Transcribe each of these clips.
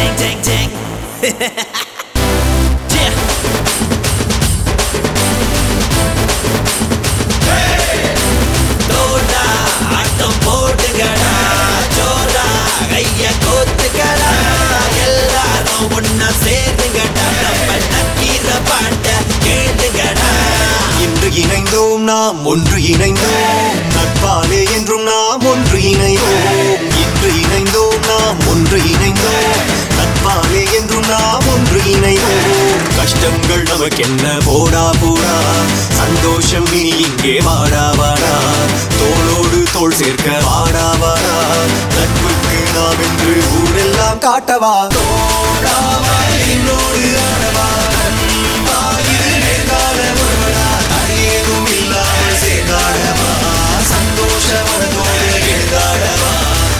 dang, dang, dang. yeah. தோடா ஆட்டம் போட்டுக்கடா ஜோரா கைய கோத்துக்கடா எல்லாரும் ஒன்னா சேர்ந்துங்கடா நம்ம நக்கீர பாட்ட கேட்டுங்கடா இன்று இணைந்தோம் நாம் ஒன்று இணைந்தோம் நட்பாலே என்றும் நாம் ஒன்று இணைவோம் இன்று இணைந்தோம் நாம் ஒன்று இணைந்தோம் நட்பாலே என்றும் நாம் ஒன்று இணைவோம் கஷ்டங்கள் நமக்கென்ன போடா போடா சந்தோஷம் இனி இங்கே வாடா வாடா தோளோடு தோள் சேர்க்க வாடா வாடா நட்புக்கு நாம் என்று ஊரெல்லாம் காட்டவா தோடா வா, என்னோடு ஆடவா நண்பா, இது நேர்கால உறவடா தடையேதும் இல்லாமல் சேர்ந்தாடவா சந்தோஷ மனதோடு எழுதாடவா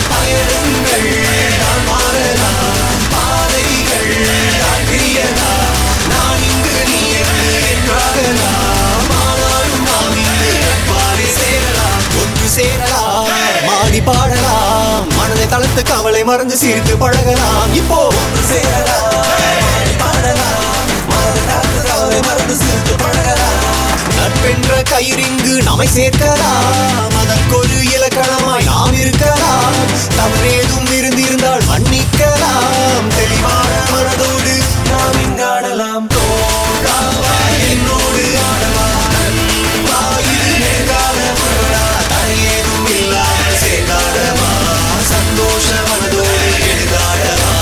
பயணங்கள் நான் மாறலாம் பாதைகள் நான் பிரியலாம் நான் இங்கு நீ என்று என்றாகலாம் ஆனாலும் நாம் இங்கு நட்பாலே சேரலாம் ஒன்று சேரலாம் மாடி பாடலாம் மனதை தளர்த்து கவலை மறந்து சிரித்து பழகலாம் இப்போ ஒன்று சேரலாம் மாடி பாடலாம் மனதை தளர்த்து கவலை மறந்து சிரித்து பழகலாம் நட்பென்ற கயிறிங்கு நம்மை சேர்க்கலாம் அதற்கொரு இலக்கணமாய் நாம் இருக்கலாம் தவறேதும் இருந்திருந்தால் மன்னிக்கலாம் தெளிவான மனதோடு நாம் இங்காடலாம் தோழாவா என்னோடு ஆடவா நண்பா, இது நேர்கால உறவடா, தடையேதும் இல்லாமல் சேர்ந்தாடவா சந்தோஷ மனதோடு எழுதாடவா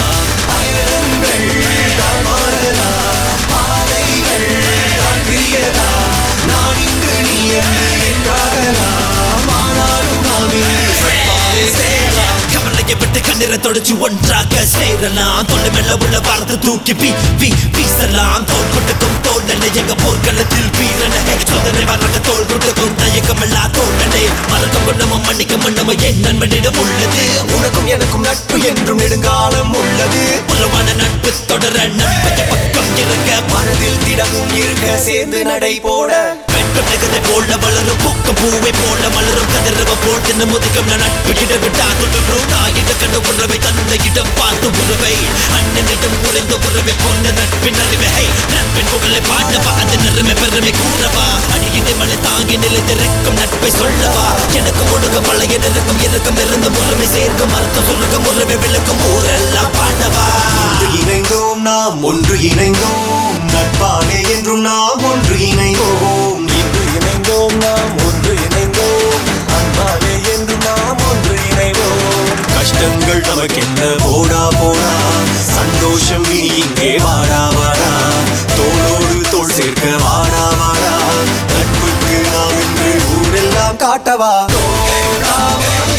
பயணங்கள் தான் மாறலாம் பாதைகள் தான் பிரியலாம் நான் இங்கு நீ என்று என்றாகலாம் ஆனாலும் நாம் இங்கு சட்பாலே சேரலாம் கவலையை விட்டு கண்ணீரை தொடச்சு ஒன்றாக சேரலாம் தொண்டை மேல உள்ள வாரத்தை தூக்கி பீ பீ வீசலாம் தோல் கொட்டுக்கும் தோழனை எங்க போர்க்களத்தில் வீரனை சோதனை வரக தோல் கொட்டுக்கும் தயக்கமில்லா தோழனை மறக்க கொண்டமும் மன்னிக்க மன்னம என் நண்பனிடம் உள்ளது உனக்கும் எனக்கும் நட்பு என்றும் நெடுங்காலம் உள்ளது உறவான நட்பு தொடர நட்பை பக்கம் இருக்க மனதில் திடமும் இருக்க சேர்ந்து நடை போட வெட்கம் நெகதை போல வளரும் பூக்க பூவை போல மலரும் கதிரவ போல் தின்னு முதிக்கும் நான் நட்பு இடவிட்டா தொடரும் நாயிட கண்ட உறவை தந்த இடம் பார்த்து உறவை அண்ணனிடம் குறைந்த உறவை போன்ற நட்பின் அறிவை நட்பின் புகழை பாடவா அது நிறமை பெருமை கூறவா அடியினை மலை தாங்கி நிலைத்திருக்கும் நட்பை சொல்லவா எனக்கு ஒழுக பழைய நெருக்கம் இறக்கம் இருந்த முறைமை சேர்க்கும் அர்த்தம் சொல்லுக்கும் உறவை விளக்கும் ஊரெல்லாம் பாடவா ஒன்று இணைந்தோம் நாம் ஒன்று இணைந்தோம் நட்பாலே என்றும் நாம் ஒன்று இணைவோம் இன்று இணைந்தோம் நாம் ஒன்று இணைந்தோம் அன்பாலே என்றும் நாம் ஒன்று இணைவோம் கஷ்டங்கள் நமக்கென்ன போடா போடா சந்தோஷம் இனி இங்கே வாடா வாடா தோளோடு தோள் சேர்க்க வாடா வாடா நட்புக்கு நாம் என்று ஊரெல்லாம் காட்டவா தோழாவா